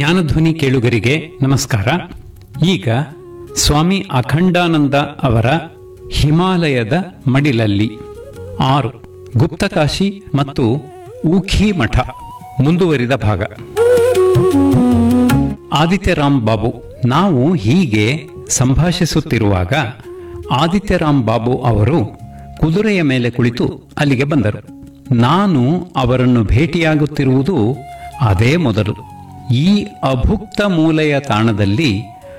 ಜ್ಞಾನಧ್ವನಿ ಕೇಳುಗರಿಗೆ ನಮಸ್ಕಾರ ಈಗ ಸ್ವಾಮಿ ಅಖಂಡಾನಂದ ಅವರ ಹಿಮಾಲಯದ ಮಡಿಲಲ್ಲಿ ಆರು ಗುಪ್ತಕಾಶಿ ಮತ್ತು ಊಖಿ ಮಠ ಮುಂದುವರಿದ ಭಾಗ ಆದಿತ್ಯರಾಮ್ ಬಾಬು ನಾವು ಹೀಗೆ ಸಂಭಾಷಿಸುತ್ತಿರುವಾಗ ಆದಿತ್ಯರಾಮ್ ಬಾಬು ಅವರು ಕುದುರೆಯ ಮೇಲೆ ಕುಳಿತು ಅಲ್ಲಿಗೆ ಬಂದರು ನಾನು ಅವರನ್ನು ಭೇಟಿಯಾಗುತ್ತಿರುವುದು ಅದೇ ಮೊದಲು ಈ ಅಭುಕ್ತ ಮೂಲೆಯ ತಾಣದಲ್ಲಿ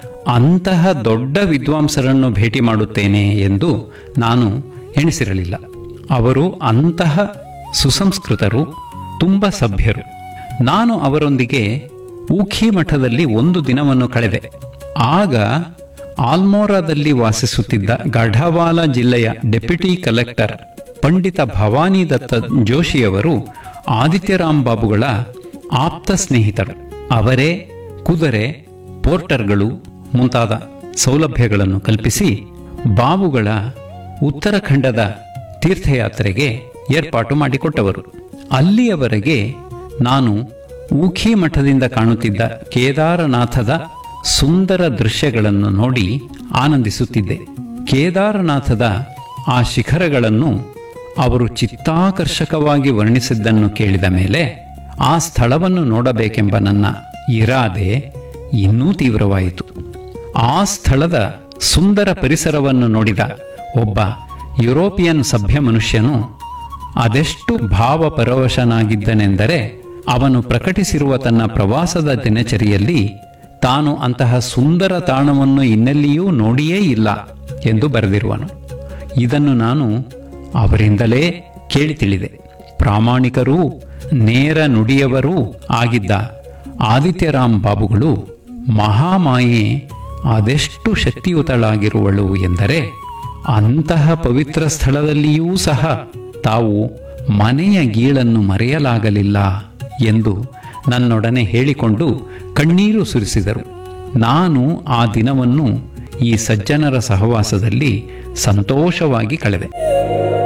ಅಂತಹ ದೊಡ್ಡ ವಿದ್ವಾಂಸರನ್ನು ಭೇಟಿ ಮಾಡುತ್ತೇನೆ ಎಂದು ನಾನು ಎಣಿಸಿರಲಿಲ್ಲ ಅವರು ಅಂತಹ ಸುಸಂಸ್ಕೃತರು ತುಂಬ ಸಭ್ಯರು ನಾನು ಅವರೊಂದಿಗೆ ಊಖಿ ಮಠದಲ್ಲಿ ಒಂದು ದಿನವನ್ನು ಕಳೆದೆ ಆಗ ಆಲ್ಮೋರಾದಲ್ಲಿ ವಾಸಿಸುತ್ತಿದ್ದ ಗಢವಾಲ ಜಿಲ್ಲೆಯ ಡೆಪ್ಯೂಟಿ ಕಲೆಕ್ಟರ್ ಪಂಡಿತ ಭವಾನಿ ದತ್ತ ಜೋಶಿಯವರು ಆದಿತ್ಯರಾಮ್ ಬಾಬುಗಳ ಆಪ್ತ ಸ್ನೇಹಿತರು ಅವರೇ ಕುದುರೆ ಪೋರ್ಟರ್ಗಳು ಮುಂತಾದ ಸೌಲಭ್ಯಗಳನ್ನು ಕಲ್ಪಿಸಿ ಬಾಬುಗಳ ಉತ್ತರಾಖಂಡದ ತೀರ್ಥಯಾತ್ರೆಗೆ ಏರ್ಪಾಟು ಮಾಡಿಕೊಟ್ಟವರು ಅಲ್ಲಿಯವರೆಗೆ ನಾನು ಊಖಿ ಮಠದಿಂದ ಕಾಣುತ್ತಿದ್ದ ಕೇದಾರನಾಥದ ಸುಂದರ ದೃಶ್ಯಗಳನ್ನು ನೋಡಿ ಆನಂದಿಸುತ್ತಿದ್ದೆ ಕೇದಾರನಾಥದ ಆ ಶಿಖರಗಳನ್ನು ಅವರು ಚಿತ್ತಾಕರ್ಷಕವಾಗಿ ವರ್ಣಿಸಿದ್ದನ್ನು ಕೇಳಿದ ಮೇಲೆ ಆ ಸ್ಥಳವನ್ನು ನೋಡಬೇಕೆಂಬ ನನ್ನ ಇರಾದೆ ಇನ್ನೂ ತೀವ್ರವಾಯಿತು ಆ ಸ್ಥಳದ ಸುಂದರ ಪರಿಸರವನ್ನು ನೋಡಿದ ಒಬ್ಬ ಯುರೋಪಿಯನ್ ಸಭ್ಯ ಮನುಷ್ಯನು ಅದೆಷ್ಟು ಭಾವಪರವಶನಾಗಿದ್ದನೆಂದರೆ ಅವನು ಪ್ರಕಟಿಸಿರುವ ತನ್ನ ಪ್ರವಾಸದ ದಿನಚರಿಯಲ್ಲಿ ತಾನು ಅಂತಹ ಸುಂದರ ತಾಣವನ್ನು ಇನ್ನೆಲ್ಲಿಯೂ ನೋಡಿಯೇ ಇಲ್ಲ ಎಂದು ಬರೆದಿರುವನು ಇದನ್ನು ನಾನು ಅವರಿಂದಲೇ ಕೇಳಿ ತಿಳಿದೆ ಪ್ರಾಮಾಣಿಕರೂ ನೇರ ನುಡಿಯವರೂ ಆಗಿದ್ದ ಆದಿತ್ಯರಾಮ್ ಬಾಬುಗಳು ಮಹಾಮಾಯೆ ಅದೆಷ್ಟು ಶಕ್ತಿಯುತಳಾಗಿರುವಳು ಎಂದರೆ ಅಂತಹ ಪವಿತ್ರ ಸ್ಥಳದಲ್ಲಿಯೂ ಸಹ ತಾವು ಮನೆಯ ಗೀಳನ್ನು ಮರೆಯಲಾಗಲಿಲ್ಲ ಎಂದು ನನ್ನೊಡನೆ ಹೇಳಿಕೊಂಡು ಕಣ್ಣೀರು ಸುರಿಸಿದರು ನಾನು ಆ ದಿನವನ್ನು ಈ ಸಜ್ಜನರ ಸಹವಾಸದಲ್ಲಿ ಸಂತೋಷವಾಗಿ ಕಳೆದೆ